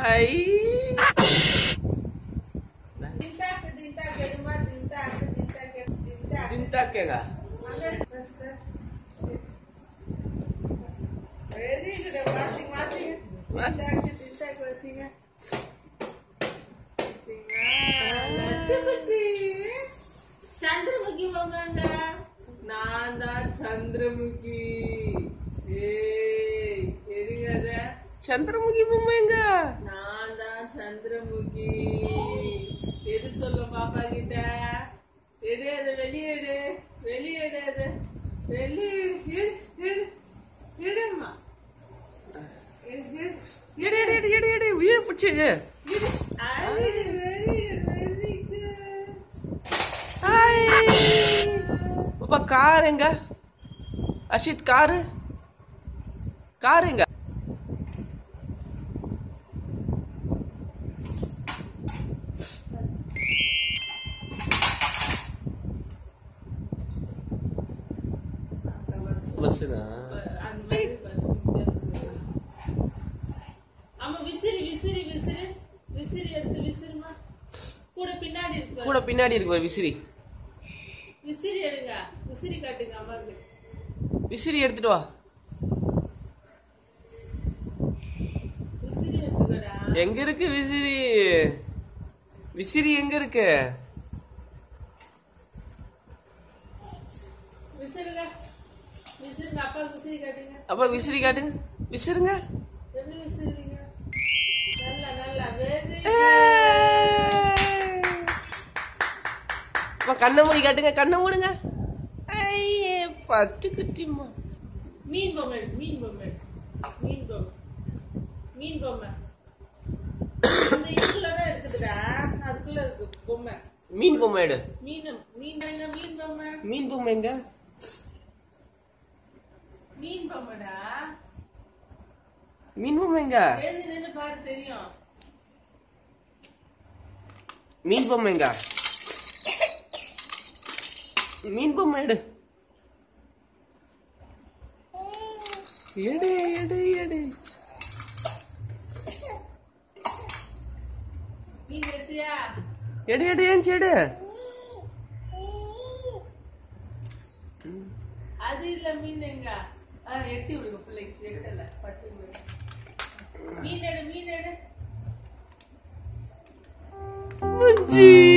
ஐ திண்டாக்கு திண்டாக்கு எடுமா திண்டாக்கு திண்டாக்கு திண்டாக்கு தின்தாக்கேங்க Press, press. Very good. Washing, washing. Wash. Tintak, tintak, washing. Laddu குட்டி. சந்திரமுகி மாமாங்க நான் தான் சந்திரமுகி ஏய் எடுங்க அத. சந்திரமுகி பொம்மை எங்க நான் தான் சந்திரமுகி எது சொல்ல பாப்பா கிட்ட எடு அது வெளியே எடு வெளியே எடு அது வெளியே எடு எடு எடும்மா எடு எடு எடு எடு எடு எடு எடு வீடு பிடிச்சி எடு எடு very very very good hi பாப்பா கார் எங்க அர்ஷித் காரு கார் எங்க பஸ் தான் அந்த மாதிரி பஸ் வித்தியாசம் ஆமா விசிறி விசிறி விசிறி விசிறி எடுத்து விசிறுமா கூட பின்னாடி இருக்கு பாரு. கூட பின்னாடி இருக்கு பாரு விசிறி விசிறி எடுங்க விசிறி காட்டுங்க அம்மாக்கு விசிறி எடுத்துட்டு வா விசிறி எடுத்துக்கடா எங்க இருக்கு விசிறி விசிறி எங்க இருக்கு விசிறுங்க விசிறுங்க அப்பா விசிறி காட்டுங்க அப்புறம் விசிறி காட்டுங்க விசிறுங்க எப்படி விசிறுவீங்க நல்லா நல்லா வெரி அப்பா கண்ணை மூடி காட்டுங்க கண்ணை மூடுங்க ஐயே பத்து குட்டிம்மா மீன் பொம்மை எடு, மீன் பொம்மை எடு. மீன் பொம்மை மீன் பொம்மை அந்த இதுக்குள்ள தான் இருக்குதுடா அதுக்குள்ள இருக்கு பொம்மை மீன் பொம்மை எடு மீன் மீன் எங்க மீன் பொம்மை மீன் பொம்மை எங்க மீன் பொம்மைடா மீன் பொம்மை எங்க எழுந்து நின்னு பாரு தெரியும் மீன் பொம்மை எங்க மீன் பொம்மை எடு எடு எடு எடு மீன் எடுத்தியா எடு எடு ஏன் எடு அது இல்ல மீன் எங்க ஆ, எட்டி விடுங்க பிள்ளைக்கு எட்டல பச்சை மீன். மீன் எடு மீன் எடு புஜ்ஜி